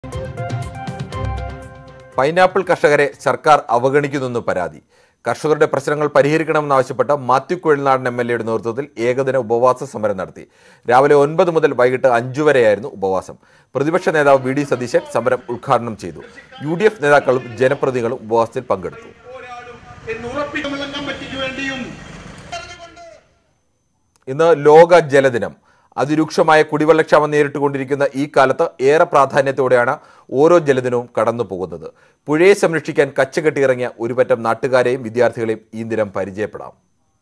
Pineapple കർഷകരെ സർക്കാർ അവഗണിക്കുന്നെന്ന് പരാതി കർഷകരുടെ പ്രശ്നങ്ങൾ പരിഹരിക്കണമെന്നാവശ്യപ്പെട്ട് മാത്യു കുഴൽനാടൻ എം എൽ എയുടെ നേതൃത്വത്തിൽ ഏകദിന ഉപവാസ സമരം നടത്തി രാവിലെ ഒൻപത് മുതൽ വൈകിട്ട് അഞ്ചു വരെയായിരുന്നു ഉപവാസം പ്രതിപക്ഷ നേതാവ് വി ഡി സതീശൻ സമരം ഉദ്ഘാടനം ചെയ്തു യു ഡി എഫ് നേതാക്കളും ജനപ്രതിനിധികളും ഉപവാസത്തിൽ പങ്കെടുത്തു എന്നുറപ്പിക്കുന്ന കമ്മിറ്റിക്ക് വേണ്ടിയും ഇന്ന് ലോക ജലദിനം അതിരൂക്ഷമായ കുടിവെള്ളക്ഷാമം നേരിട്ടുകൊണ്ടിരിക്കുന്ന ഈ കാലത്ത് ഏറെ പ്രാധാന്യത്തോടെയാണ് ഓരോ ജലദിനവും കടന്നു പോകുന്നത് പുഴയെ സംരക്ഷിക്കാൻ കച്ചകെട്ടിയിറങ്ങിയ ഒരു പറ്റം നാട്ടുകാരെയും വിദ്യാർത്ഥികളെയും ഈ ദിനം പരിചയപ്പെടാം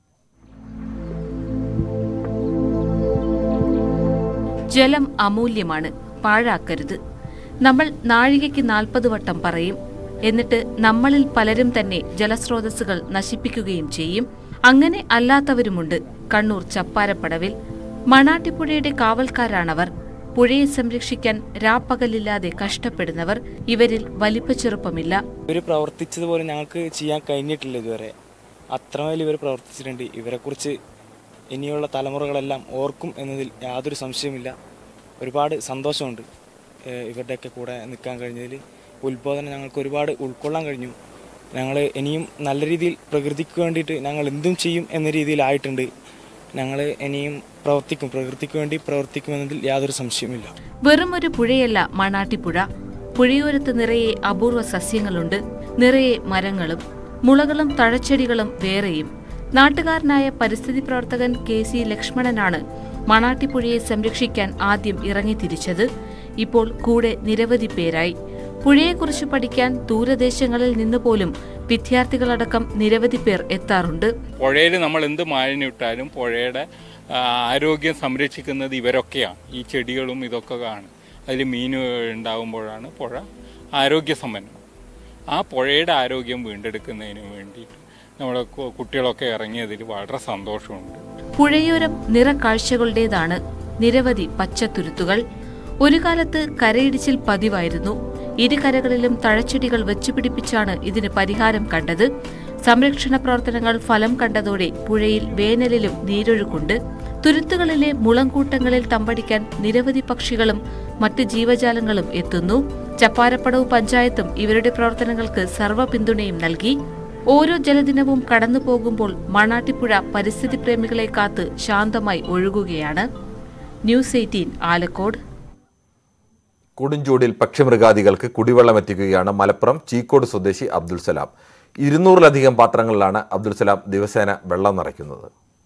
ജലം അമൂല്യമാണ് പാഴാക്കരുത് നമ്മൾ നാഴികയ്ക്ക് നാൽപ്പത് വട്ടം പറയും എന്നിട്ട് നമ്മളിൽ പലരും തന്നെ ജലസ്രോതസ്സുകൾ നശിപ്പിക്കുകയും ചെയ്യും അങ്ങനെ അല്ലാത്തവരുമുണ്ട് കണ്ണൂർ ചപ്പാരപ്പടവിൽ മണാട്ടിപ്പുഴയുടെ കാവൽക്കാരാണവർ പുഴയെ സംരക്ഷിക്കാൻ രാപ്പകലില്ലാതെ കഷ്ടപ്പെടുന്നവർ ഇവരിൽ വലിപ്പച്ചെറുപ്പമില്ല ഇവർ പ്രവർത്തിച്ചതുപോലെ ഞങ്ങൾക്ക് ചെയ്യാൻ കഴിഞ്ഞിട്ടില്ല ഇതുവരെ അത്രമേൽ ഇവർ പ്രവർത്തിച്ചിട്ടുണ്ട് ഇവരെക്കുറിച്ച് ഇനിയുള്ള തലമുറകളെല്ലാം ഓർക്കും എന്നതിൽ യാതൊരു സംശയമില്ല ഒരുപാട് സന്തോഷമുണ്ട് ഏഹ് ഇവരുടെയൊക്കെ കൂടെ നിൽക്കാൻ കഴിഞ്ഞതിൽ ഉത്ബോധനം ഞങ്ങൾക്ക് ഒരുപാട് ഉൾക്കൊള്ളാൻ കഴിഞ്ഞു ഞങ്ങൾ ഇനിയും നല്ല രീതിയിൽ പ്രകൃതിക്ക് വേണ്ടിയിട്ട് ഞങ്ങൾ എന്തും ചെയ്യും എന്ന രീതിയിലായിട്ടുണ്ട് ഞങ്ങൾ ഇനിയും പ്രവർത്തിക്കും പ്രകൃതിക്ക് വേണ്ടി പ്രവർത്തിക്കുമെന്നതിൽ യാതൊരു സംശയമില്ല വെറും ഒരു പുഴയല്ല മണാട്ടിപ്പുഴ പുഴയോരത്ത് നിറയെ അപൂർവ സസ്യങ്ങളുണ്ട് നിറയെ മരങ്ങളും മുളകളും തഴച്ചെടികളും വേറെയും നാട്ടുകാരനായ പരിസ്ഥിതി പ്രവർത്തകൻ കെ സി ലക്ഷ്മണനാണ് മണാട്ടിപ്പുഴയെ സംരക്ഷിക്കാൻ ആദ്യം ഇറങ്ങിത്തിരിച്ചത് ഇപ്പോൾ കൂടെ നിരവധി പേരായി പുഴയെക്കുറിച്ച് പഠിക്കാൻ ദൂരദേശങ്ങളിൽ നിന്ന് പോലും വിദ്യാർത്ഥികളടക്കം നിരവധി പേർ എത്താറുണ്ട് പുഴയിൽ നമ്മൾ എന്ത് മാലിന്യം ഇട്ടാലും പുഴയുടെ ആ, ആരോഗ്യം സംരക്ഷിക്കുന്നത് ഇവരൊക്കെയാണ് ഈ ചെടികളും ഇതൊക്കെ കാണും അതിൽ മീൻ ഉണ്ടാകുമ്പോഴാണ് പുഴ ആരോഗ്യസമ്പന്നം ആ പുഴയുടെ ആരോഗ്യം വീണ്ടെടുക്കുന്നതിന് വേണ്ടിയിട്ട് നമ്മുടെ കു- കുട്ടികളൊക്കെ ഇറങ്ങിയതിൽ വളരെ സന്തോഷമുണ്ട് പുഴയോരം നിറക്കാഴ്ചകളുടേതാണ് നിരവധി പച്ചത്തുരുത്തുകൾ ഒരു കാലത്ത് കരയിടിച്ചിൽ പതിവായിരുന്നു ഇരുകരകളിലും തഴച്ചെടികൾ വെച്ചുപിടിപ്പിച്ചാണ് ഇതിന് പരിഹാരം കണ്ടത് സംരക്ഷണ പ്രവർത്തനങ്ങൾ ഫലം കണ്ടതോടെ പുഴയിൽ വേനലിലും നീരൊഴുക്കുണ്ട് തുരുത്തുകളിലെ മുളങ്കൂട്ടങ്ങളിൽ തമ്പടിക്കാൻ നിരവധി പക്ഷികളും മറ്റ് ജീവജാലങ്ങളും എത്തുന്നു ചപ്പാരപ്പടവ് പഞ്ചായത്തും ഇവരുടെ പ്രവർത്തനങ്ങൾക്ക് സർവ്വ പിന്തുണയും നൽകി ഓരോ ജലദിനവും കടന്നു പോകുമ്പോൾ മണാട്ടിപ്പുഴ പരിസ്ഥിതി പ്രേമികളെ കാത്ത് ശാന്തമായി ഒഴുകുകയാണ് ന്യൂസ് എയ്റ്റീൻ ആലക്കോട് കൊടുംചൂടിൽ പക്ഷിമൃഗാദികൾക്ക് കുടിവെള്ളം എത്തിക്കുകയാണ് മലപ്പുറം ചീക്കോട് സ്വദേശി അബ്ദുൽ സലാം ഇരുന്നൂറിലധികം പാത്രങ്ങളിലാണ് അബ്ദുൽ സലാം ദിവസേന വെള്ളം നിറയ്ക്കുന്നത്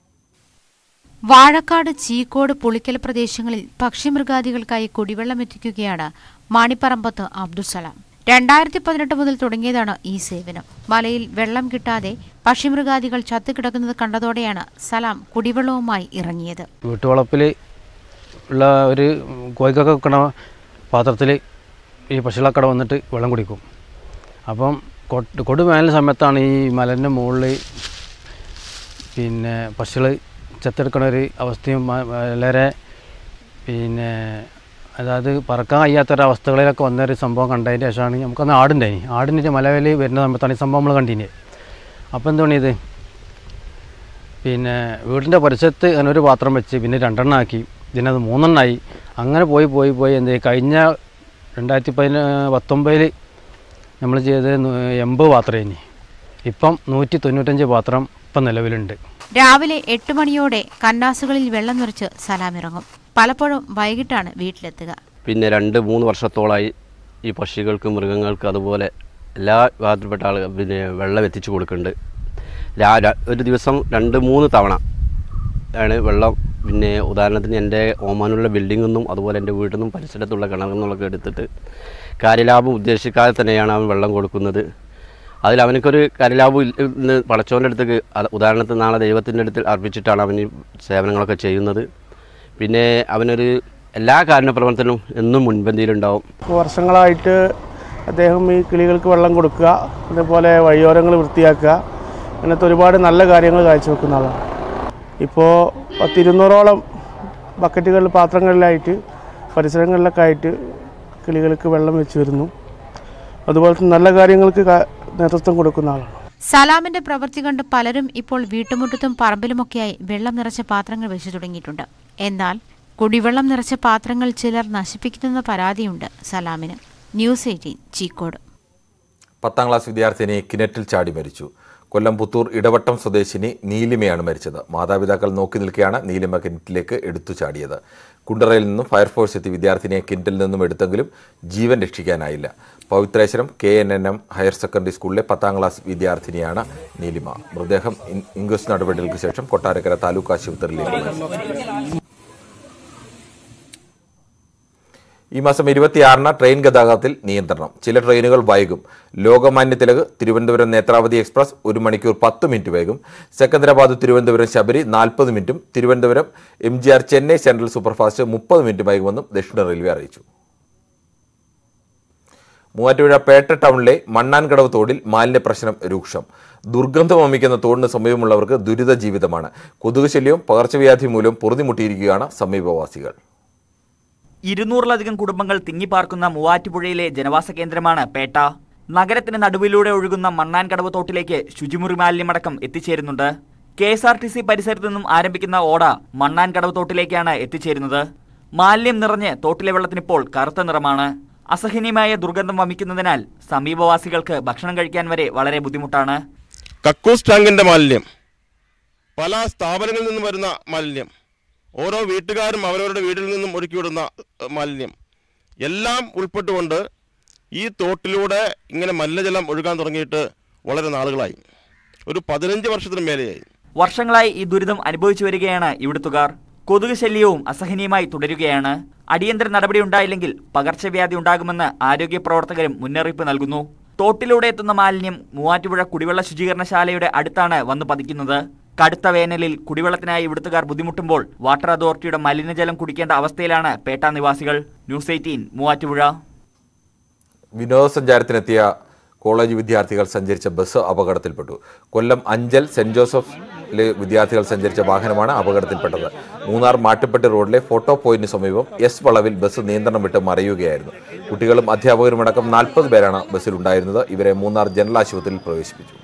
വാഴക്കാട് ചീക്കോട് പുളിക്കൽ പ്രദേശങ്ങളിൽ പക്ഷിമൃഗാദികൾക്കായി കുടിവെള്ളം എത്തിക്കുകയാണ് മാണിപ്പറമ്പത്ത് അബ്ദുസലാം രണ്ടായിരത്തി പതിനെട്ട് മുതൽ തുടങ്ങിയതാണ് ഈ സേവനം മലയിൽ വെള്ളം കിട്ടാതെ പക്ഷിമൃഗാദികൾ ചത്തുകിടക്കുന്നത് കണ്ടതോടെയാണ് സലാം കുടിവെള്ളവുമായി ഇറങ്ങിയത് വീട്ടുവളപ്പിൽ ഉള്ള ഒരു കോഴിക്കൊക്കെ വെക്കണ പാത്രത്തിൽ ഈ പശുക്കളക്കട വന്നിട്ട് വെള്ളം കുടിക്കും അപ്പം കൊട്ട് കൊടുവേനൽ സമയത്താണ് ഈ മലൻ്റെ മുകളിൽ പിന്നെ പശുക്കൾ ചെത്തെടുക്കണ ഒരു അവസ്ഥയും മ- വളരെ പിന്നെ അതായത് പറക്കാൻ കഴിയാത്തൊരവസ്ഥകളിലൊക്കെ വന്നൊരു സംഭവം കണ്ടതിന് ശേഷമാണ് നമുക്കന്ന് ആടുണ്ടായി ആടിൻ്റെ മലയിൽ വരുന്ന സമയത്താണ് ഈ സംഭവം നമ്മൾ കണ്ടിന് അപ്പോൾ എന്താണ് ഇത് പിന്നെ വീടിൻ്റെ പരിസരത്ത് അങ്ങനെ ഒരു പാത്രം വെച്ച് പിന്നെ രണ്ടെണ്ണം ആക്കി പിന്നെ അത് മൂന്നെണ്ണമായി അങ്ങനെ പോയി പോയി പോയി എന്ത് ചെയ്യും? കഴിഞ്ഞ രണ്ടായിരത്തി പതിന പത്തൊമ്പതിൽ നമ്മൾ ചെയ്തത് നൂ- എൺപത് പാത്രം ഇനി ഇപ്പം നൂറ്റി തൊണ്ണൂറ്റഞ്ച് പാത്രം ഇപ്പം നിലവിലുണ്ട് രാവിലെ എട്ട് മണിയോടെ കന്നാസുകളിൽ വെള്ളം നിറച്ച് സലാം ഇറങ്ങും പലപ്പോഴും വൈകിട്ടാണ് വീട്ടിലെത്തുക പിന്നെ രണ്ട് മൂന്ന് വർഷത്തോളമായി ഈ പക്ഷികൾക്ക് മൃഗങ്ങൾക്ക് അതുപോലെ എല്ലാ വിഭാഗത്തിൽപ്പെട്ട ആളുകൾ പിന്നെ വെള്ളം എത്തിച്ചു കൊടുക്കുന്നുണ്ട് രാ ര- ഒരു ദിവസം രണ്ട് മൂന്ന് തവണ ആണ് വെള്ളം പിന്നെ ഉദാഹരണത്തിന് എൻ്റെ ഓമാനുള്ള ബിൽഡിങ്ങിൽ നിന്നും അതുപോലെ എൻ്റെ വീട്ടിൽ നിന്നും പരിസരത്തുള്ള കിണറിൽ നിന്നൊക്കെ എടുത്തിട്ട് കാര്യലാഭം ഉദ്ദേശിക്കാതെ തന്നെയാണ് അവൻ വെള്ളം കൊടുക്കുന്നത് അതിൽ അവനക്കൊരു കാര്യലാഭം ഇല്ല- ഇന്ന് പടച്ചോൻ്റെ അടുത്തേക്ക് അത് ഉദാഹരണത്തിന് നാളെ ദൈവത്തിൻ്റെ അടുത്ത് അർപ്പിച്ചിട്ടാണ് അവൻ ഈ സേവനങ്ങളൊക്കെ ചെയ്യുന്നത് പിന്നെ അവനൊരു എല്ലാ കാരുണ്യ പ്രവർത്തനവും എന്നും മുൻപന്തിയിലുണ്ടാവും വർഷങ്ങളായിട്ട് അദ്ദേഹം ഈ കിളികൾക്ക് വെള്ളം കൊടുക്കുക അതേപോലെ വഴിയോരങ്ങൾ വൃത്തിയാക്കുക അങ്ങനത്തെ ഒരുപാട് നല്ല കാര്യങ്ങൾ കാഴ്ചവെക്കുന്ന ആളാണ് ഇപ്പോൾ പത്തിരുന്നൂറോളം ബക്കറ്റുകളിൽ പാത്രങ്ങളിലായിട്ട് പരിസരങ്ങളിലൊക്കെ ആയിട്ട് കിളികൾക്ക് വെള്ളം വെച്ച് വരുന്നു അതുപോലത്തെ നല്ല കാര്യങ്ങൾക്ക് കാ- നേതൃത്വം കൊടുക്കുന്ന ആളാണ് സലാമിന്റെ പ്രവൃത്തി കണ്ട് പലരും ഇപ്പോൾ വീട്ടുമുറ്റത്തും പറമ്പിലുമൊക്കെയായി വെള്ളം നിറച്ച പാത്രങ്ങൾ വെച്ചു തുടങ്ങിയിട്ടുണ്ട് എന്നാൽ കുടിവെള്ളം നിറച്ച പാത്രങ്ങൾ ചിലർ നശിപ്പിക്കുന്നെന്ന പരാതിയുണ്ട് സലാമിന് ന്യൂസ് എയ്റ്റീൻ ചീക്കോട് പത്താം ക്ലാസ് വിദ്യാർത്ഥിനി കിണറ്റിൽ ചാടി മരിച്ചു കൊല്ലം പുത്തൂർ ഇടവട്ടം സ്വദേശിനി നീലിമയാണ് മരിച്ചത് മാതാപിതാക്കൾ നോക്കി നിൽക്കെയാണ് നീലിമ കിണറ്റിലേക്ക് എടുത്തു ചാടിയത് കുണ്ടറയിൽ നിന്നും ഫയർഫോഴ്സ് എത്തി വിദ്യാർത്ഥിനിയെ കിണറ്റിൽ നിന്നും എടുത്തെങ്കിലും ജീവൻ രക്ഷിക്കാനായില്ല Pavithreswaram K N N M higher secondary സ്കൂളിലെ പത്താം ക്ലാസ് വിദ്യാർത്ഥിനിയാണ് നീലിമ മൃതദേഹം ഇൻ- ഇൻക്വസ്റ്റ് നടപടികൾക്ക് ശേഷം കൊട്ടാരക്കര താലൂക്ക് ആശുപത്രിയിലേക്ക് മാറ്റി. ഈ മാസം ഇരുപത്തിയാറിന് ട്രെയിൻ ഗതാഗതത്തിൽ നിയന്ത്രണം ചില ട്രെയിനുകൾ വൈകും ലോകമാന്യ തിലക് തിരുവനന്തപുരം നേത്രാവതി എക്സ്പ്രസ് ഒരു മണിക്കൂർ പത്ത് മിനിറ്റ് വൈകും സെക്കന്ദരാബാദ് തിരുവനന്തപുരം ശബരി നാൽപ്പത് മിനിറ്റും Thiruvananthapuram M G R Chennai central superfast മുപ്പത് മിനിറ്റ് വൈകുമെന്നും ദക്ഷിണ റെയിൽവേ അറിയിച്ചു മൂവാറ്റുപുഴ പേട്ട ടൗണിലെ മണ്ണാൻകടവ് തോടിൽ മാലിന്യ പ്രശ്നം രൂക്ഷം ദുർഗന്ധം വമിക്കുന്ന തോടിന് സമീപമുള്ളവർക്ക് ദുരിത ജീവിതമാണ് കൊതുക് ശല്യവും പകർച്ചവ്യാധി മൂലവും പൊറുതിമുട്ടിയിരിക്കുകയാണ് സമീപവാസികൾ ഇരുന്നൂറിലധികം കുടുംബങ്ങൾ തിങ്ങിപ്പാർക്കുന്ന മൂവാറ്റുപുഴയിലെ ജനവാസ കേന്ദ്രമാണ് പേട്ട നഗരത്തിന് നടുവിലൂടെ ഒഴുകുന്ന മണ്ണാൻകടവ് തോട്ടിലേക്ക് ശുചിമുറി മാലിന്യമടക്കം എത്തിച്ചേരുന്നുണ്ട് K S R T C പരിസരത്ത് നിന്നും ആരംഭിക്കുന്ന ഓട മണ്ണാൻകടവ് തോട്ടിലേക്കാണ് എത്തിച്ചേരുന്നത് മാലിന്യം നിറഞ്ഞ് തോട്ടിലെ വെള്ളത്തിനിപ്പോൾ കറുത്ത നിറമാണ് അസഹനീയമായ ദുർഗന്ധം വമിക്കുന്നതിനാൽ സമീപവാസികൾക്ക് ഭക്ഷണം കഴിക്കാൻ വരെ വളരെ ബുദ്ധിമുട്ടാണ് കക്കൂസ് ടാങ്കിന്റെ മാലിന്യം പല സ്ഥാപനങ്ങളിൽ നിന്നും വരുന്ന മാലിന്യം ഓരോ വീട്ടുകാരും അവരവരുടെ വീട്ടിൽ നിന്നും ഒഴുക്കിവിടുന്ന അഹ്, മാലിന്യം എല്ലാം ഉൾപ്പെട്ടുകൊണ്ട് ഈ തോട്ടിലൂടെ ഇങ്ങനെ മലിനജലം ഒഴുകാൻ തുടങ്ങിയിട്ട് വളരെ നാളുകളായി ഒരു പതിനഞ്ച് വർഷത്തിന് മേലെയായി വർഷങ്ങളായി ഈ ദുരിതം അനുഭവിച്ചു വരികയാണ് ഇവിടുത്തുകാർ കൊതുക് ശല്യവും അസഹനീയമായി തുടരുകയാണ് അടിയന്തര നടപടി ഉണ്ടായില്ലെങ്കിൽ പകർച്ചവ്യാധി ഉണ്ടാകുമെന്ന് ആരോഗ്യ പ്രവർത്തകരും മുന്നറിയിപ്പ് നൽകുന്നു തോട്ടിലൂടെ എത്തുന്ന മാലിന്യം മൂവാറ്റുപുഴ കുടിവെള്ള ശുചീകരണശാലയുടെ അടുത്താണ് വന്നു പതിക്കുന്നത് കടുത്ത വേനലിൽ കുടിവെള്ളത്തിനായി ഇവിടുത്തുകാർ ബുദ്ധിമുട്ടുമ്പോൾ വാട്ടർ അതോറിറ്റിയുടെ മലിനജലം കുടിക്കേണ്ട അവസ്ഥയിലാണ് പേട്ട നിവാസികൾ ന്യൂസ് എയ്റ്റീൻ മൂവാറ്റുപുഴ വിനോദസഞ്ചാരത്തിനെത്തിയ കോളേജ് വിദ്യാർത്ഥികൾ സഞ്ചരിച്ച ബസ് അപകടത്തിൽപ്പെട്ടു കൊല്ലം അഞ്ചൽ സെന്റ് ജോസഫിലെ വിദ്യാർത്ഥികൾ സഞ്ചരിച്ച വാഹനമാണ് അപകടത്തിൽപ്പെട്ടത് മൂന്നാർ മാട്ടുപ്പെട്ടി റോഡിലെ ഫോട്ടോ പോയിന്റിന് സമീപം എസ് വളവിൽ ബസ് നിയന്ത്രണം വിട്ട് മറയുകയായിരുന്നു കുട്ടികളും അധ്യാപകരുമടക്കം നാൽപ്പത് പേരാണ് ബസ്സിലുണ്ടായിരുന്നത് ഇവരെ മൂന്നാർ ജനറൽ ആശുപത്രിയിൽ പ്രവേശിപ്പിച്ചു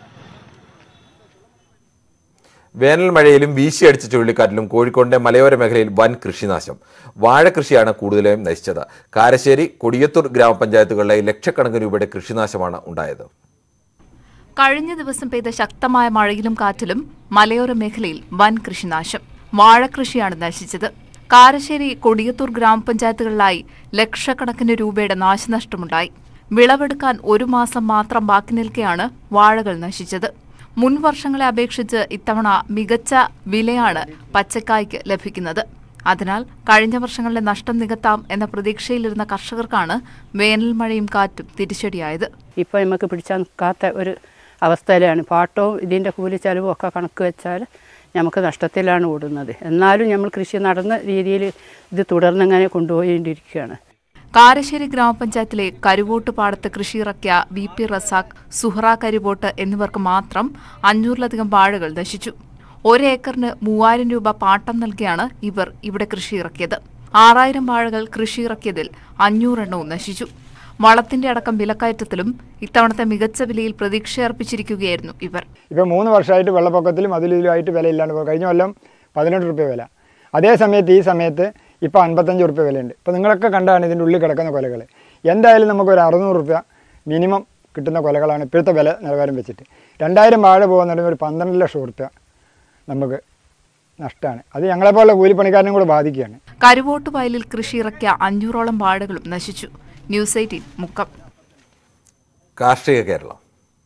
വേനൽ മഴയിലും വീശിയടിച്ച ചുഴലിക്കാറ്റിലും കോഴിക്കോടിന്റെ മലയോര മേഖലയിൽ വൻ കൃഷിനാശം വാഴ കൃഷിയാണ് കൂടുതലായും നശിച്ചത് കാരശ്ശേരി കൊടിയത്തൂർ ഗ്രാമപഞ്ചായത്തുകളിലെ ലക്ഷക്കണക്കിന് രൂപയുടെ കൃഷിനാശമാണ് ഉണ്ടായത് കഴിഞ്ഞ ദിവസം പെയ്ത ശക്തമായ മഴയിലും കാറ്റിലും മലയോര മേഖലയിൽ വൻ കൃഷിനാശം വാഴകൃഷിയാണ് നശിച്ചത് കാരശ്ശേരി കൊടിയത്തൂർ ഗ്രാമപഞ്ചായത്തുകളിലായി ലക്ഷക്കണക്കിന് രൂപയുടെ നാശനഷ്ടമുണ്ടായി വിളവെടുക്കാൻ ഒരു മാസം മാത്രം ബാക്കി നിൽക്കെയാണ് വാഴകൾ നശിച്ചത് മുൻ വർഷങ്ങളെ അപേക്ഷിച്ച് ഇത്തവണ മികച്ച വിലയാണ് പച്ചക്കായ്ക്ക് ലഭിക്കുന്നത് അതിനാൽ കഴിഞ്ഞ വർഷങ്ങളിലെ നഷ്ടം നികത്താം എന്ന പ്രതീക്ഷയിലിരുന്ന കർഷകർക്കാണ് വേനൽ മഴയും കാറ്റും തിരിച്ചടിയായത് ഇപ്പോൾ നമുക്ക് പിടിച്ചാൽ നിൽക്കാത്ത ഒരു അവസ്ഥയിലാണ് പാട്ടവും ഇതിൻ്റെ കൂലി ചെലവും ഒക്കെ കണക്ക് വെച്ചാൽ നമുക്ക് നഷ്ടത്തിലാണ് ഓടുന്നത് എന്നാലും നമ്മൾ കൃഷി നടന്ന രീതിയിൽ ഇത് തുടർന്നങ്ങനെ കൊണ്ടുപോയിക്കൊണ്ടിരിക്കുകയാണ് കാരശ്ശേരി ഗ്രാമപഞ്ചായത്തിലെ കരുവോട്ട് പാടത്ത് കൃഷിയിറക്കിയ വി പി റസാഖ് സുഹറ കരിവോട്ട് എന്നിവർക്ക് മാത്രം അഞ്ഞൂറിലധികം വാഴകൾ നശിച്ചു ഒരേക്കറിന് മൂവായിരം രൂപ പാട്ടം നൽകിയാണ് ഇവർ ഇവിടെ കൃഷിയിറക്കിയത് ആറായിരം വാഴകൾ കൃഷിയിറക്കിയതിൽ അഞ്ഞൂറെണ്ണവും നശിച്ചു വളത്തിന്റെ അടക്കം വിലക്കയറ്റത്തിലും ഇത്തവണത്തെ മികച്ച വിലയിൽ പ്രതീക്ഷയർപ്പിച്ചിരിക്കുകയായിരുന്നു ഇവർ ഇപ്പോൾ മൂന്ന് വർഷമായിട്ട് വെള്ളപ്പൊക്കത്തിലും അതിലുമായിട്ട് വിലയില്ലാണ്ട് പോയി കഴിഞ്ഞ കൊല്ലം പതിനെട്ട് റുപ്യ വില അതേ സമയത്ത് ഈ സമയത്ത് ഇപ്പോൾ അൻപത്തഞ്ച് റുപ്യ വിലയുണ്ട് ഇപ്പോൾ നിങ്ങളൊക്കെ കണ്ടാണ് ഇതിൻ്റെ ഉള്ളിൽ കിടക്കുന്ന കൊലകൾ എന്തായാലും നമുക്ക് ഒരു അറുന്നൂറ് റുപ്യ മിനിമം കിട്ടുന്ന കൊലകളാണ് ഇപ്പോഴത്തെ വില നിലവാരം വെച്ചിട്ട് രണ്ടായിരം വാഴ പോകുന്നുണ്ടെങ്കിൽ ഒരു പന്ത്രണ്ട് ലക്ഷം റുപ്യ നമുക്ക് നഷ്ടമാണ് അത് ഞങ്ങളെപ്പോലുള്ള കൂലിപ്പണിക്കാരനും കൂടെ ബാധിക്കുകയാണ് കരുവോട്ട് വയലിൽ കൃഷിയിറക്കിയ അഞ്ഞൂറോളം വാഴകളും നശിച്ചു ന്യൂസ് എയ്റ്റീൻ മുക്കം കാർഷിക കേരളം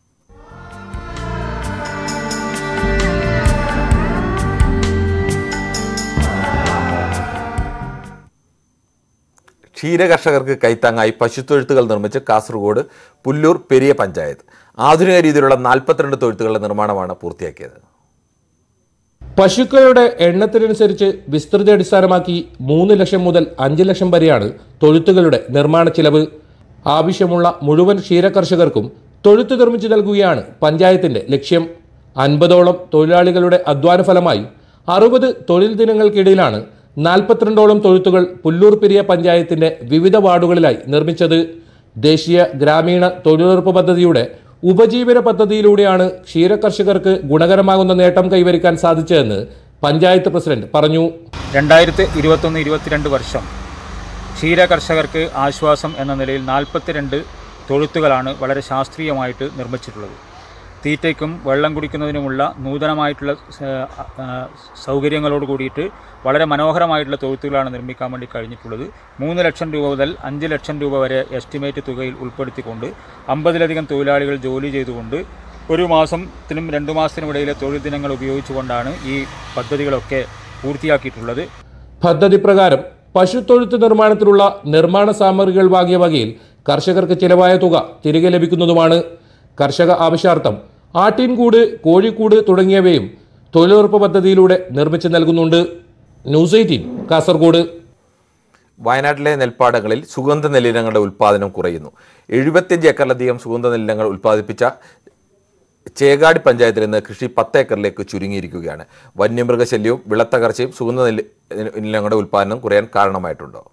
ക്ഷീരകർഷകർക്ക് കൈത്താങ്ങായി പശുത്തൊഴുത്തുകൾ നിർമ്മിച്ച് കാസർഗോഡ് പുല്ലൂർ പെരിയ പഞ്ചായത്ത് ആധുനിക രീതിയിലുള്ള നാൽപ്പത്തിരണ്ട് തൊഴുത്തുകളുടെ നിർമ്മാണമാണ് പൂർത്തിയാക്കിയത് പശുക്കളുടെ എണ്ണത്തിനനുസരിച്ച് വിസ്തൃതി അടിസ്ഥാനമാക്കി മൂന്ന് ലക്ഷം മുതൽ അഞ്ച് ലക്ഷം വരെയാണ് തൊഴുത്തുകളുടെ നിർമ്മാണ ചിലവ് ആവശ്യമുള്ള മുഴുവൻ ക്ഷീരകർഷകർക്കും തൊഴുത്ത് നിർമ്മിച്ചു നൽകുകയാണ് പഞ്ചായത്തിന്റെ ലക്ഷ്യം അൻപതോളം തൊഴിലാളികളുടെ അധ്വാന ഫലമായി അറുപത് തൊഴിൽ ദിനങ്ങൾക്കിടയിലാണ് നാൽപ്പത്തിരണ്ടോളം തൊഴുത്തുകൾ പുല്ലൂർ പെരിയ പഞ്ചായത്തിന്റെ വിവിധ വാർഡുകളിലായി നിർമ്മിച്ചത് ദേശീയ ഗ്രാമീണ തൊഴിലുറപ്പ് പദ്ധതിയുടെ ഉപജീവന പദ്ധതിയിലൂടെയാണ് ക്ഷീരകർഷകർക്ക് ഗുണകരമാകുന്ന നേട്ടം കൈവരിക്കാൻ സാധിച്ചതെന്ന് പഞ്ചായത്ത് പ്രസിഡന്റ് പറഞ്ഞു രണ്ടായിരത്തി ഇരുപത്തൊന്ന് ഇരുപത്തിരണ്ട് വർഷം ക്ഷീര കർഷകർക്ക് ആശ്വാസം എന്ന നിലയിൽ നാൽപ്പത്തിരണ്ട് തൊഴുത്തുകളാണ് വളരെ ശാസ്ത്രീയമായിട്ട് നിർമ്മിച്ചിട്ടുള്ളത് തീറ്റയ്ക്കും വെള്ളം കുടിക്കുന്നതിനുമുള്ള നൂതനമായിട്ടുള്ള സ- ആ, സൗകര്യങ്ങളോട് കൂടിയിട്ട് വളരെ മനോഹരമായിട്ടുള്ള തൊഴുത്തുകളാണ് നിർമ്മിക്കാൻ വേണ്ടി കഴിഞ്ഞിട്ടുള്ളത് മൂന്ന് ലക്ഷം രൂപ മുതൽ അഞ്ച് ലക്ഷം രൂപ വരെ എസ്റ്റിമേറ്റ് തുകയിൽ ഉൾപ്പെടുത്തിക്കൊണ്ട് അമ്പതിലധികം തൊഴിലാളികൾ ജോലി ചെയ്തുകൊണ്ട് ഒരു മാസത്തിനും രണ്ടു മാസത്തിനും ഇടയിലെ തൊഴിൽ ദിനങ്ങൾ ഉപയോഗിച്ചുകൊണ്ടാണ് ഈ പദ്ധതികളൊക്കെ പൂർത്തിയാക്കിയിട്ടുള്ളത് പദ്ധതി പ്രകാരം പശുത്തൊഴുത്ത് നിർമ്മാണത്തിലുള്ള നിർമ്മാണ സാമഗ്രികൾ വാങ്ങിയ വകയിൽ കർഷകർക്ക് ചിലവായ തുക തിരികെ ലഭിക്കുന്നതുമാണ് കർഷക ആവശ്യാർത്ഥം ആട്ടിൻകൂട് കോഴിക്കൂട് തുടങ്ങിയവയും തൊഴിലുറപ്പ് പദ്ധതിയിലൂടെ നിർമ്മിച്ചു നൽകുന്നുണ്ട് ന്യൂസ് എയ്റ്റീൻ കാസർഗോഡ് വയനാട്ടിലെ നെൽപ്പാടങ്ങളിൽ സുഗന്ധ നെല്ലിനങ്ങളുടെ ഉൽപ്പാദനം കുറയുന്നു എഴുപത്തിയഞ്ച് ഏക്കറിലധികം സുഗന്ധ നെല്ലിനങ്ങൾ ഉൽപ്പാദിപ്പിച്ച ചേകാടി പഞ്ചായത്തിൽ നിന്ന് കൃഷി പത്ത് ഏക്കറിലേക്ക് ചുരുങ്ങിയിരിക്കുകയാണ് വന്യമൃഗശല്യവും വിളത്തകർച്ചയും സുഗന്ധ നെല്ല് നെല്ലിനങ്ങളുടെ ഉൽപ്പാദനം കുറയാൻ കാരണമായിട്ടുണ്ടോ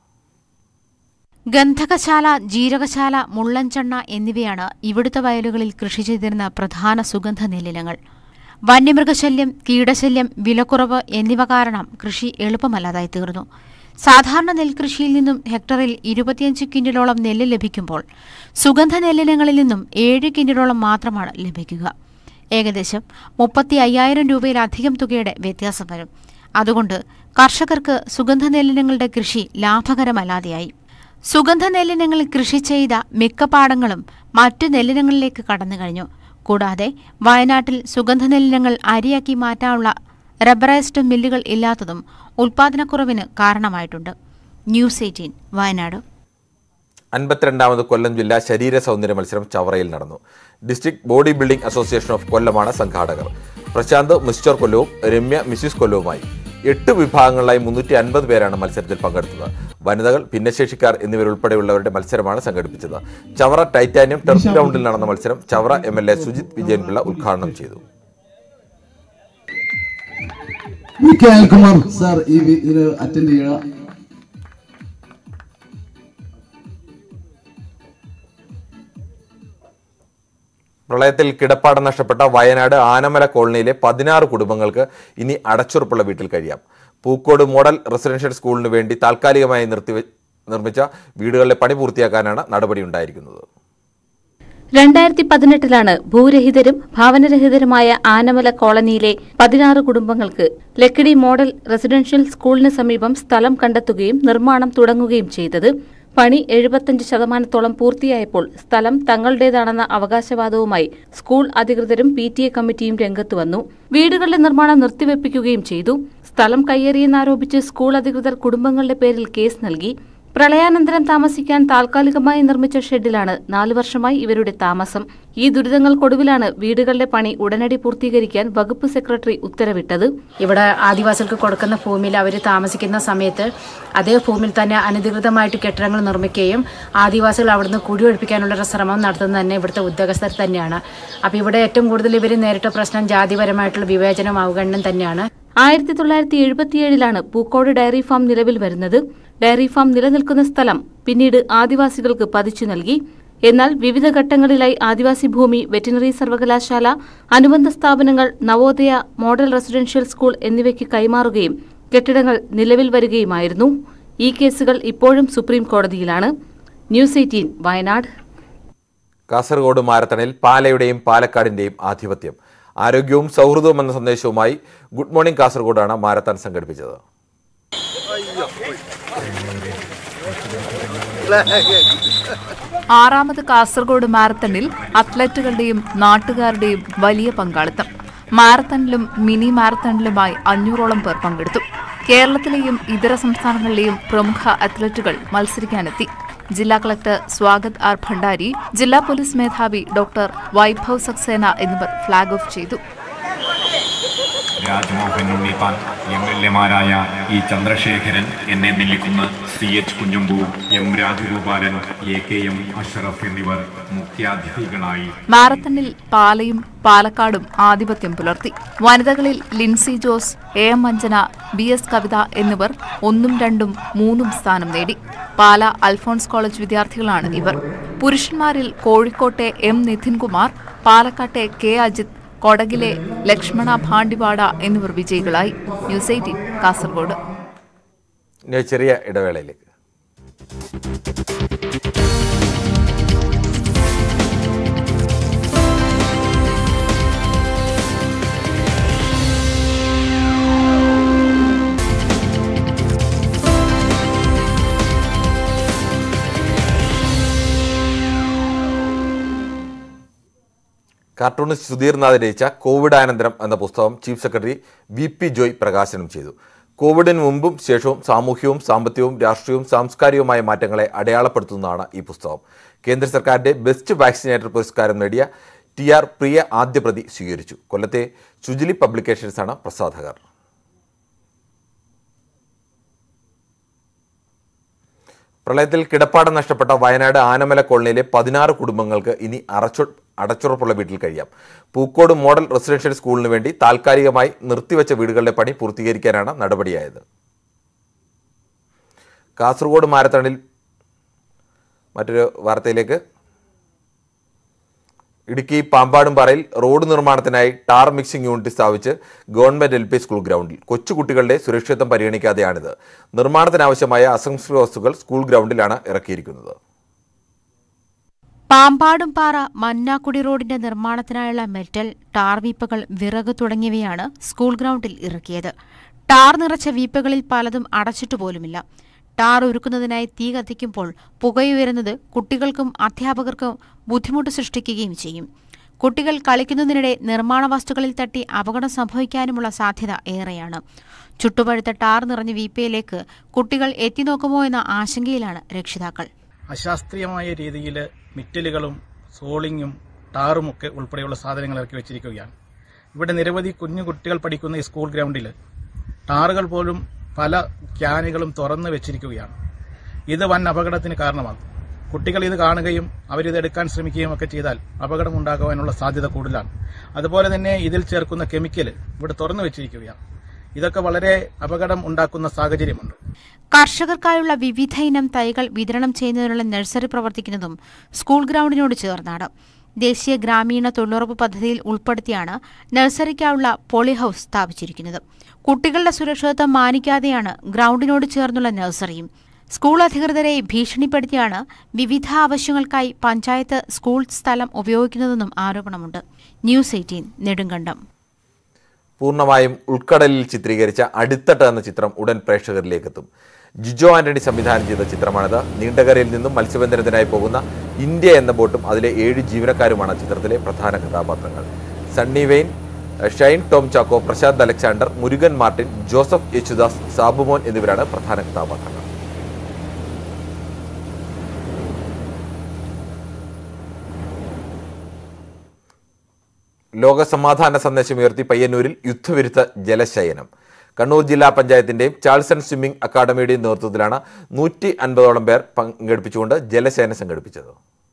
ഗന്ധകശാല ജീരകശാല മുള്ളൻചെണ്ണ എന്നിവയാണ് ഇവിടുത്തെ വയലുകളിൽ കൃഷി ചെയ്തിരുന്ന പ്രധാന സുഗന്ധ നെല്ലിനങ്ങൾ വന്യമൃഗശല്യം കീടശല്യം വിലക്കുറവ് എന്നിവ കാരണം കൃഷി എളുപ്പമല്ലാതായി തീർന്നു സാധാരണ നെൽകൃഷിയിൽ നിന്നും ഹെക്ടറിൽ ഇരുപത്തിയഞ്ച് കിൻഡലോളം നെല്ല് ലഭിക്കുമ്പോൾ സുഗന്ധ നെല്ലിനങ്ങളിൽ നിന്നും ഏഴ് കിൻഡലോളം മാത്രമാണ് ലഭിക്കുക ഏകദേശം മുപ്പത്തി അയ്യായിരം രൂപയിലധികം തുകയുടെ വ്യത്യാസം വരും അതുകൊണ്ട് കർഷകർക്ക് സുഗന്ധ നെല്ലിനങ്ങളുടെ കൃഷി ലാഭകരമല്ലാതെയായി സുഗന്ധ നെല്ലിനങ്ങൾ കൃഷി ചെയ്ത മിക്ക പാടങ്ങളും മറ്റു നെല്ലിനങ്ങളിലേക്ക് കടന്നു കഴിഞ്ഞു കൂടാതെ വയനാട്ടിൽ സുഗന്ധ നെല്ലിനങ്ങൾ അരിയാക്കി മാറ്റാനുള്ള റബ്ബറൈസ്ഡ് മില്ലുകൾ ഇല്ലാത്തതും ഉൽപാദനക്കുറവിന് കാരണമായിട്ടുണ്ട് ന്യൂസ് എയ്റ്റീൻ വയനാട് അൻപത്തിരണ്ടാമത് കൊല്ലം ജില്ലാ ശരീര സൗന്ദര്യ മത്സരം ചവറയിൽ നടന്നു district body building association of കൊല്ലമാണ് സംഘാടകർ പ്രശാന്ത് മിസ്റ്റർ കൊല്ലവും രമ്യ മിസ്സിസ് കൊല്ലവുമായി എട്ട് വിഭാഗങ്ങളിലായി മുന്നൂറ്റി അൻപത് പേരാണ് മത്സരത്തിൽ പങ്കെടുത്തത് വനിതകൾ ഭിന്നശേഷിക്കാർ എന്നിവരുൾപ്പെടെയുള്ളവരുടെ മത്സരമാണ് സംഘടിപ്പിച്ചത് ചവറ ടൈറ്റാനിയം ടെർഫ് ഗ്രൗണ്ടിൽ നടന്ന മത്സരം Chavara M L A Sujith Vijayanpillai ഉദ്ഘാടനം ചെയ്തു വി കെ അനിൽകുമാർ സാർ ഈ വി- ഇതിന് അറ്റൻഡ് ചെയ്യുക പ്രളയത്തിൽ കിടപ്പാടം നഷ്ടപ്പെട്ട വയനാട് ആനമല കോളനിയിലെ പതിനാറ് കുടുംബങ്ങൾക്ക് ഇനി അടച്ചുറപ്പുള്ള വീട്ടിൽ കഴിയാം പൂക്കോട് മോഡൽ റെസിഡൻഷ്യൽ സ്കൂളിന് വേണ്ടി താൽക്കാലികമായി നിർത്തി നിർമ്മിച്ച വീടുകളിലെ പണി പൂർത്തിയാക്കാനാണ് നടപടിയുണ്ടായിരിക്കുന്നത് രണ്ടായിരത്തി പതിനെട്ടിലാണ് ഭൂരഹിതരും ഭവനരഹിതരുമായ ആനമല കോളനിയിലെ പതിനാറ് കുടുംബങ്ങൾക്ക് ലക്കിടി മോഡൽ റെസിഡൻഷ്യൽ സ്കൂളിന് സമീപം സ്ഥലം കണ്ടെത്തുകയും നിർമ്മാണം തുടങ്ങുകയും ചെയ്തത് പണി എഴുപത്തഞ്ച് ശതമാനത്തോളം പൂർത്തിയായപ്പോൾ സ്ഥലം തങ്ങളുടേതാണെന്ന അവകാശവാദവുമായി സ്കൂൾ അധികൃതരും പി ടി എ കമ്മിറ്റിയും രംഗത്തു വന്നു വീടുകളുടെ നിർമ്മാണം നിർത്തിവെപ്പിക്കുകയും ചെയ്തു സ്ഥലം കയ്യേറിയെന്നാരോപിച്ച് സ്കൂൾ അധികൃതർ കുടുംബങ്ങളുടെ പേരിൽ കേസ് നൽകി പ്രളയാനന്തരം താമസിക്കാൻ താൽക്കാലികമായി നിർമ്മിച്ച ഷെഡിലാണ് നാലു വർഷമായി ഇവരുടെ താമസം ഈ ദുരിതങ്ങൾക്കൊടുവിലാണ് വീടുകളുടെ പണി ഉടനടി പൂർത്തീകരിക്കാൻ വകുപ്പ് സെക്രട്ടറി ഉത്തരവിട്ടത് ഇവിടെ ആദിവാസികൾക്ക് കൊടുക്കുന്ന ഭൂമിയിൽ അവർ താമസിക്കുന്ന സമയത്ത് അതേ ഭൂമിയിൽ തന്നെ അനധികൃതമായിട്ട് കെട്ടിടങ്ങൾ നിർമ്മിക്കുകയും ആദിവാസികൾ അവിടുന്ന് കുടിയൊഴിപ്പിക്കാനുള്ള ഒരു ശ്രമം നടത്തുന്നത് തന്നെ ഇവിടുത്തെ ഉദ്യോഗസ്ഥർ തന്നെയാണ് അപ്പോൾ ഇവിടെ ഏറ്റവും കൂടുതൽ ഇവർ നേരിട്ട പ്രശ്നം ജാതിപരമായിട്ടുള്ള വിവേചനം അവഗണനം തന്നെയാണ് ആയിരത്തി തൊള്ളായിരത്തി എഴുപത്തിയേഴിലാണ് പൂക്കോട് ഡയറി ഫാം നിലവിൽ വരുന്നത് ഡയറി ഫാം നിലനിൽക്കുന്ന സ്ഥലം പിന്നീട് ആദിവാസികൾക്ക് പതിച്ചു നൽകി എന്നാൽ വിവിധ ഘട്ടങ്ങളിലായി ആദിവാസി ഭൂമി വെറ്റിനറി സർവകലാശാല അനുബന്ധ സ്ഥാപനങ്ങൾ നവോദയ മോഡൽ റെസിഡൻഷ്യൽ സ്കൂൾ എന്നിവയ്ക്ക് കൈമാറുകയും കെട്ടിടങ്ങൾ നിലവിൽ വരികയുമായിരുന്നു ഈ കേസുകൾ ഇപ്പോഴും സുപ്രീം കോടതിയിലാണ് ന്യൂസ് എയ്റ്റീൻ വയനാട് കാസർഗോഡ് മാരത്തണിൽ പാലയുടെയും പാലക്കാടിന്റെയും ആധിപത്യം ആരോഗ്യവും സൗഹൃദവും എന്ന സന്ദേശവുമായി ഗുഡ് മോർണിംഗ് കാസർഗോഡാണ് മാരത്തൺ സംഘടിപ്പിച്ചത് ആറാമത് കാസർഗോഡ് മാരത്തണിൽ അത്ലറ്റുകളുടെയും നാട്ടുകാരുടെയും വലിയ പങ്കാളിത്തം മാരത്തണിലും മിനി മാരത്തണിലുമായി അഞ്ഞൂറോളം പേർ പങ്കെടുത്തു കേരളത്തിലെയും ഇതര സംസ്ഥാനങ്ങളിലെയും പ്രമുഖ അത്ലറ്റുകൾ മത്സരിക്കാനെത്തി ജില്ലാ കളക്ടർ സ്വാഗത് ആർ ഭണ്ഡാരി ജില്ലാ പോലീസ് മേധാവി ഡോക്ടർ വൈഭവ് സക്സേന എന്നിവർ ഫ്ളാഗ് ഓഫ് ചെയ്തു രാജ്മോഹൻ ഉണ്ണിത്താൻ എം എൽ എമാരായ E Chandrasekharan N A Nellikunnu C H Kunhambu M Rajagopalan A K M Ashraf എന്നിവർ മുഖ്യാതിഥികളായി മാരത്തണിൽ പാലയും പാലക്കാടും ആധിപത്യം പുലർത്തി വനിതകളിൽ Lincy Jose A M Anjana B S Kavitha എന്നിവർ ഒന്നും രണ്ടും മൂന്നും സ്ഥാനം നേടി പാല അൽഫോൺസ് കോളേജ് വിദ്യാർത്ഥികളാണ് ഇവർ പുരുഷന്മാരിൽ കോഴിക്കോട്ടെ എം നിതിൻകുമാർ പാലക്കാട്ടെ കെ അജിത് കൊടകിലെ ലക്ഷ്മണ ഭാണ്ടിവാട എന്നിവർ വിജയികളായി ന്യൂസ് എയ്റ്റീൻ കാസർഗോഡ് ഇനി ഒരു ചെറിയ ഇടവേളയിലേക്ക് കാർട്ടൂണിസ്റ്റ് സുധീർ നാഥ് രചിച്ച കോവിഡാനന്തരം എന്ന പുസ്തകം chief secretary V P Joy പ്രകാശനം ചെയ്തു കോവിഡിന് മുമ്പും ശേഷവും സാമൂഹ്യവും സാമ്പത്തികവും രാഷ്ട്രീയവും സാംസ്കാരികവുമായ മാറ്റങ്ങളെ അടയാളപ്പെടുത്തുന്നതാണ് ഈ പുസ്തകം കേന്ദ്ര സർക്കാരിന്റെ ബെസ്റ്റ് വാക്സിനേറ്റർ പുരസ്കാരം നേടിയ ടി ആർ പ്രിയ ആദ്യ പ്രതി സ്വീകരിച്ചു കൊല്ലത്തെ ചുജിലി പബ്ലിക്കേഷൻസാണ് പ്രസാധകർ പ്രളയത്തിൽ കിടപ്പാടം നഷ്ടപ്പെട്ട വയനാട് ആനമല കോളനിയിലെ പതിനാറ് കുടുംബങ്ങൾക്ക് ഇനി അറച്ചു അടച്ചുറപ്പുള്ള വീട്ടിൽ കഴിയാം പൂക്കോട് മോഡൽ റെസിഡൻഷ്യൽ സ്കൂളിന് വേണ്ടി താൽക്കാലികമായി നിർത്തിവെച്ച വീടുകളുടെ പണി പൂർത്തീകരിക്കാനാണ് നടപടിയായത് കാസർഗോഡ് മാരത്തണിൽ മറ്റൊരു വാർത്തയിലേക്ക് ഇടുക്കി പാമ്പാടുംപാറയിൽ റോഡ് നിർമ്മാണത്തിനായി ടാർ മിക്സിംഗ് യൂണിറ്റ് സ്ഥാപിച്ച് ഗവൺമെന്റ് എൽ പി സ്കൂൾ ഗ്രൗണ്ടിൽ കൊച്ചുകുട്ടികളുടെ സുരക്ഷിതത്വം പരിഗണിക്കാതെയാണിത് നിർമ്മാണത്തിനാവശ്യമായ അസംസ്കൃത വസ്തുക്കൾ സ്കൂൾ ഗ്രൗണ്ടിലാണ് ഇറക്കിയിരിക്കുന്നത് പാമ്പാടുംപാറ മന്നാക്കുടി റോഡിന്റെ നിർമ്മാണത്തിനായുള്ള മെറ്റൽ ടാർ വീപ്പകൾ വിറക് തുടങ്ങിയവയാണ് സ്കൂൾ ഗ്രൗണ്ടിൽ ഇറക്കിയത് ടാർ നിറച്ച വീപ്പകളിൽ പലതും അടച്ചിട്ടു പോലുമില്ല ടാർ ഒരുക്കുന്നതിനായി തീ കത്തിക്കുമ്പോൾ പുകയുയരുന്നത് കുട്ടികൾക്കും അധ്യാപകർക്കും ബുദ്ധിമുട്ട് സൃഷ്ടിക്കുകയും ചെയ്യും കുട്ടികൾ കളിക്കുന്നതിനിടെ നിർമ്മാണ വസ്തുക്കളിൽ തട്ടി അപകടം സംഭവിക്കാനുമുള്ള സാധ്യത ഏറെയാണ് ചുട്ടുപഴുത്ത ടാർ നിറഞ്ഞ വീപ്പയിലേക്ക് കുട്ടികൾ എത്തിനോക്കുമോ എന്ന ആശങ്കയിലാണ് രക്ഷിതാക്കൾ അശാസ്ത്രീയമായ രീതിയിൽ മിറ്റലുകളും സോളിങ്ങും ടാറുമൊക്കെ ഉൾപ്പെടെയുള്ള സാധനങ്ങൾ ഇറക്കി വെച്ചിരിക്കുകയാണ് ഇവിടെ നിരവധി കുഞ്ഞു കുട്ടികൾ പഠിക്കുന്ന ഈ സ്കൂൾ ഗ്രൗണ്ടിൽ ടാറുകൾ പോലും പല ക്യാനുകളും തുറന്നു വെച്ചിരിക്കുകയാണ് ഇത് വൻ അപകടത്തിന് കാരണമാകും കുട്ടികൾ ഇത് കാണുകയും അവരിത് എടുക്കാൻ ശ്രമിക്കുകയും ഒക്കെ ചെയ്താൽ അപകടം ഉണ്ടാകുവാനുള്ള സാധ്യത കൂടുതലാണ് അതുപോലെ തന്നെ ഇതിൽ ചേർക്കുന്ന കെമിക്കൽ ഇവിടെ തുറന്നു വെച്ചിരിക്കുകയാണ് ഇതൊക്കെ വളരെ അപകടം ഉണ്ടാക്കുന്ന സാഹചര്യമുണ്ട് കർഷകർക്കായുള്ള വിവിധ ഇനം തൈകൾ വിതരണം ചെയ്യുന്നതിനുള്ള നഴ്സറി പ്രവർത്തിക്കുന്നതും സ്കൂൾ ഗ്രൗണ്ടിനോട് ചേർന്നാണ് ദേശീയ ഗ്രാമീണ തൊഴിലുറപ്പ് പദ്ധതിയിൽ ഉൾപ്പെടുത്തിയാണ് നഴ്സറിക്കായുള്ള പോളി ഹൌസ് സ്ഥാപിച്ചിരിക്കുന്നത് കുട്ടികളുടെ സുരക്ഷിതത്വം മാനിക്കാതെയാണ് ഗ്രൗണ്ടിനോട് ചേർന്നുള്ള നഴ്സറിയും സ്കൂൾ അധികൃതരെ ഭീഷണിപ്പെടുത്തിയാണ് വിവിധ ആവശ്യങ്ങൾക്കായി പഞ്ചായത്ത് സ്കൂൾ സ്ഥലം ഉപയോഗിക്കുന്നതെന്നും ആരോപണമുണ്ട് ന്യൂസ് എയ്റ്റീൻ നെടുങ്കണ്ടം പൂർണ്ണമായും ഉൾക്കടലിൽ ചിത്രീകരിച്ച അടിത്തട്ട് എന്ന ചിത്രം ഉടൻ പ്രേക്ഷകരിലേക്കെത്തും ജിജോ ആന്റണി സംവിധാനം ചെയ്ത ചിത്രമാണിത് നീണ്ടകരയിൽ നിന്നും മത്സ്യബന്ധനത്തിനായി പോകുന്ന ഇന്ത്യ എന്ന ബോട്ടും അതിലെ ഏഴ് ജീവനക്കാരുമാണ് ചിത്രത്തിലെ പ്രധാന കഥാപാത്രങ്ങൾ സണ്ണി വെയിൻ ഷൈൻ ടോം ചാക്കോ പ്രശാന്ത് അലക്സാണ്ടർ മുരുകൻ മാർട്ടിൻ ജോസഫ് യേശുദാസ് സാബുമോൻ എന്നിവരാണ് പ്രധാന കഥാപാത്രങ്ങൾ ലോകസമാധാന സന്ദേശമുയർത്തി പയ്യന്നൂരിൽ യുദ്ധവിരുദ്ധ ജലശയനം കണ്ണൂർ ജില്ലാ പഞ്ചായത്തിന്റെയും ചാൾസൺ സ്വിമ്മിംഗ് അക്കാദമിയുടെയും നേതൃത്വത്തിലാണ് നൂറ്റി അൻപതോളം പേർ പങ്കെടുപ്പിച്ചുകൊണ്ട് ജലശയനം സംഘടിപ്പിച്ചത്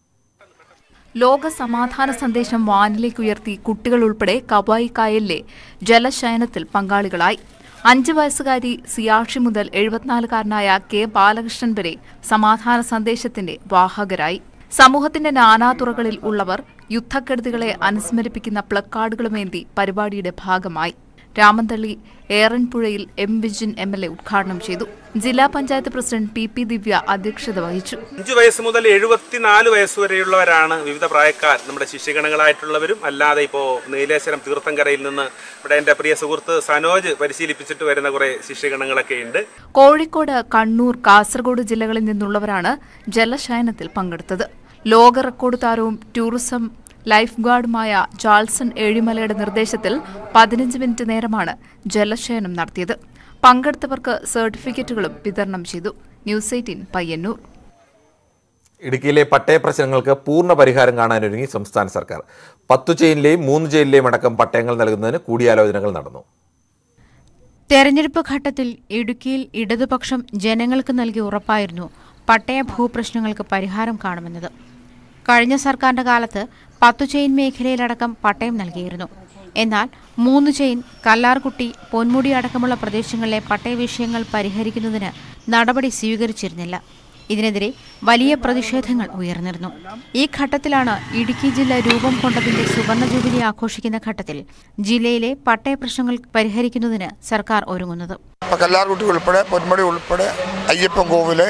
ലോക സമാധാന സന്ദേശം വാനിലേക്ക് ഉയർത്തി കുട്ടികൾ ഉൾപ്പെടെ കവായി കായലിലെ ജലശയനത്തിൽ പങ്കാളികളായി അഞ്ച് വയസ്സുകാരി സിയാഷി മുതൽ എഴുപത്തിനാലുകാരനായ കെ ബാലകൃഷ്ണൻ വരെ സമാധാന സന്ദേശത്തിന്റെ വാഹകരായി സമൂഹത്തിന്റെ നാനാതുറകളിൽ ഉള്ളവർ യുദ്ധക്കെടുതികളെ അനുസ്മരിപ്പിക്കുന്ന പ്ലക്കാർഡുകളുമേന്തി പരിപാടിയുടെ ഭാഗമായി രാമന്തള്ളി ഏറൻപുഴയിൽ M Vijin M L A ഉദ്ഘാടനം ചെയ്തു ജില്ലാ panchayat president P P Divya അധ്യക്ഷത വഹിച്ചു അഞ്ച് വയസ്സ് മുതൽ എഴുപത്തിനാല് വയസ്സ് വരെയുള്ളവരാണ് വിവിധ പ്രായക്കാർ നമ്മുടെ ശിഷ്യഗണങ്ങളായിട്ടുള്ളവരും അല്ലാതെ ഇപ്പോൾ നീലേശ്വരം തീർത്ഥങ്കരയിൽ നിന്ന് ഇവിടെ എൻ്റെ പ്രിയ സുഹൃത്ത് സനോജ് പരിശീലിപ്പിച്ചിട്ട് വരുന്ന കുറേ ശിഷ്യഗണങ്ങളൊക്കെ ഉണ്ട് കോഴിക്കോട് കണ്ണൂർ കാസർഗോഡ് ജില്ലകളിൽ നിന്നുള്ളവരാണ് ജലശയനത്തിൽ പങ്കെടുത്തത് ലോക റെക്കോർഡ് താരവും ടൂറിസം ലൈഫ് ഗാർഡുമായ ജാൾസൺ ഏഴിമലയുടെ നിർദ്ദേശത്തിൽ പതിനഞ്ച് മിനിറ്റ് നേരമാണ് ജലശയനം നടത്തിയത് പങ്കെടുത്തവർക്ക് സർട്ടിഫിക്കറ്റുകളും വിതരണം ചെയ്തു ന്യൂസ് എയ്റ്റീൻ പയ്യന്നൂർ ഇടുക്കിയിലെ പട്ടയ പ്രശ്നങ്ങൾക്ക് പൂർണ്ണ പരിഹാരം കാണാനൊരുങ്ങി സംസ്ഥാന സർക്കാർ പത്തു ചെയിനിലെയും മൂന്ന് ചെയിനിലെയും അടക്കം പട്ടയങ്ങൾ നൽകുന്നതിന് കൂടിയാലോചനകൾ നടന്നു തെരഞ്ഞെടുപ്പ് ഘട്ടത്തിൽ ഇടുക്കിയിൽ ഇടതുപക്ഷം ജനങ്ങൾക്ക് നൽകിയ ഉറപ്പായിരുന്നു പട്ടയ ഭൂപ്രശ്നങ്ങൾക്ക് പരിഹാരം കാണുമെന്നത് കഴിഞ്ഞ സർക്കാരിന്റെ കാലത്ത് പത്തു ചെയിൻ മേഖലയിലടക്കം പട്ടയം നൽകിയിരുന്നു എന്നാൽ മൂന്ന് ചെയിൻ കല്ലാർകുട്ടി പൊന്മുടി അടക്കമുള്ള പ്രദേശങ്ങളിലെ പട്ടയ വിഷയങ്ങൾ പരിഹരിക്കുന്നതിന് നടപടി സ്വീകരിച്ചിരുന്നില്ല ഇതിനെതിരെ വലിയ പ്രതിഷേധങ്ങൾ ഉയർന്നിരുന്നു ഈ ഘട്ടത്തിലാണ് ഇടുക്കി ജില്ല രൂപം കൊണ്ടതിന്റെ സുവർണ ജൂബിലി ആഘോഷിക്കുന്ന ഘട്ടത്തിൽ ജില്ലയിലെ പട്ടയ പ്രശ്നങ്ങൾ പരിഹരിക്കുന്നതിന് സർക്കാർ ഒരുങ്ങുന്നത് ഇപ്പോൾ കല്ലാർകുട്ടി ഉൾപ്പെടെ പൊന്മുടി ഉൾപ്പെടെ അയ്യപ്പൻ കോവില്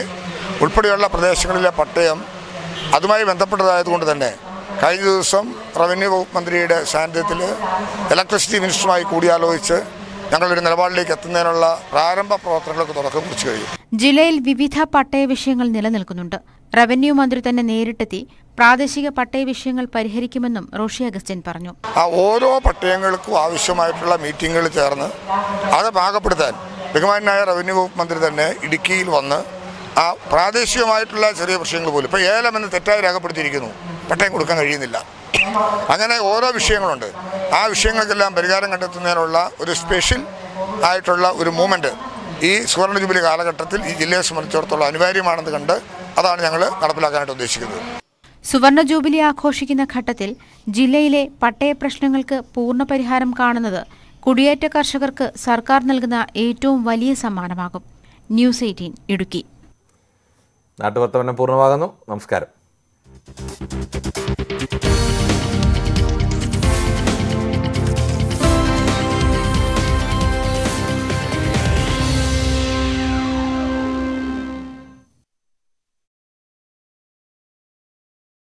ഉൾപ്പെടെയുള്ള പ്രദേശങ്ങളിലെ പട്ടയം അതുമായി ബന്ധപ്പെട്ടതായതുകൊണ്ട് തന്നെ കഴിഞ്ഞ ദിവസം റവന്യൂ വകുപ്പ് മന്ത്രിയുടെ സാന്നിധ്യത്തിൽ ഇലക്ട്രിസിറ്റി മിനിസ്റ്ററുമായി കൂടിയാലോചിച്ച് ഞങ്ങളൊരു നിലപാടിലേക്ക് എത്തുന്നതിനുള്ള പ്രാരംഭ പ്രവർത്തനങ്ങൾക്ക് തുടക്കം കുറിച്ചു കഴിഞ്ഞു ജില്ലയിൽ വിവിധ പട്ടയ വിഷയങ്ങൾ നിലനിൽക്കുന്നുണ്ട് റവന്യൂ മന്ത്രി തന്നെ നേരിട്ടെത്തി പ്രാദേശിക പട്ടയ വിഷയങ്ങൾ പരിഹരിക്കുമെന്നും റോഷി അഗസ്റ്റിൻ പറഞ്ഞു ആ ഓരോ പട്ടയങ്ങൾക്കും ആവശ്യമായിട്ടുള്ള മീറ്റിങ്ങുകൾ ചേർന്ന് അത് പാകപ്പെടുത്താൻ ബഹുമാനായ റവന്യൂ വകുപ്പ് മന്ത്രി തന്നെ ഇടുക്കിയിൽ വന്ന് ആ പ്രാദേശികമായിട്ടുള്ള ചെറിയ പ്രശ്നങ്ങൾ പോലും ഇപ്പോൾ ഏലം എന്ന് തെറ്റായി രേഖപ്പെടുത്തിയിരിക്കുന്നു പട്ടയം കൊടുക്കാൻ കഴിയുന്നില്ല അങ്ങനെ ഓരോ വിഷയങ്ങളുണ്ട് ആ വിഷയങ്ങൾക്കെല്ലാം പരിഹാരം കണ്ടെത്തുന്നതിനുള്ള ഒരു സ്പെഷ്യൽ ആയിട്ടുള്ള ഒരു മൂവ്മെൻറ്റ് ഈ സുവർണ ജൂബിലി കാലഘട്ടത്തിൽ ഈ ജില്ലയെ സംബന്ധിച്ചിടത്തോളം അനിവാര്യമാണെന്ന് കണ്ട് അതാണ് ഞങ്ങൾ നടപ്പിലാക്കാനായിട്ട് ഉദ്ദേശിക്കുന്നത് സുവർണ ജൂബിലി ആഘോഷിക്കുന്ന ഘട്ടത്തിൽ ജില്ലയിലെ പട്ടയ പ്രശ്നങ്ങൾക്ക് പൂർണ്ണ പരിഹാരം കാണുന്നത് കുടിയേറ്റ കർഷകർക്ക് സർക്കാർ നൽകുന്ന ഏറ്റവും വലിയ സമ്മാനമാകും ന്യൂസ് എയ്റ്റീൻ ഇടുക്കി നാട്ടുവർത്തമാനം പൂർണ്ണമാകുന്നു നമസ്കാരം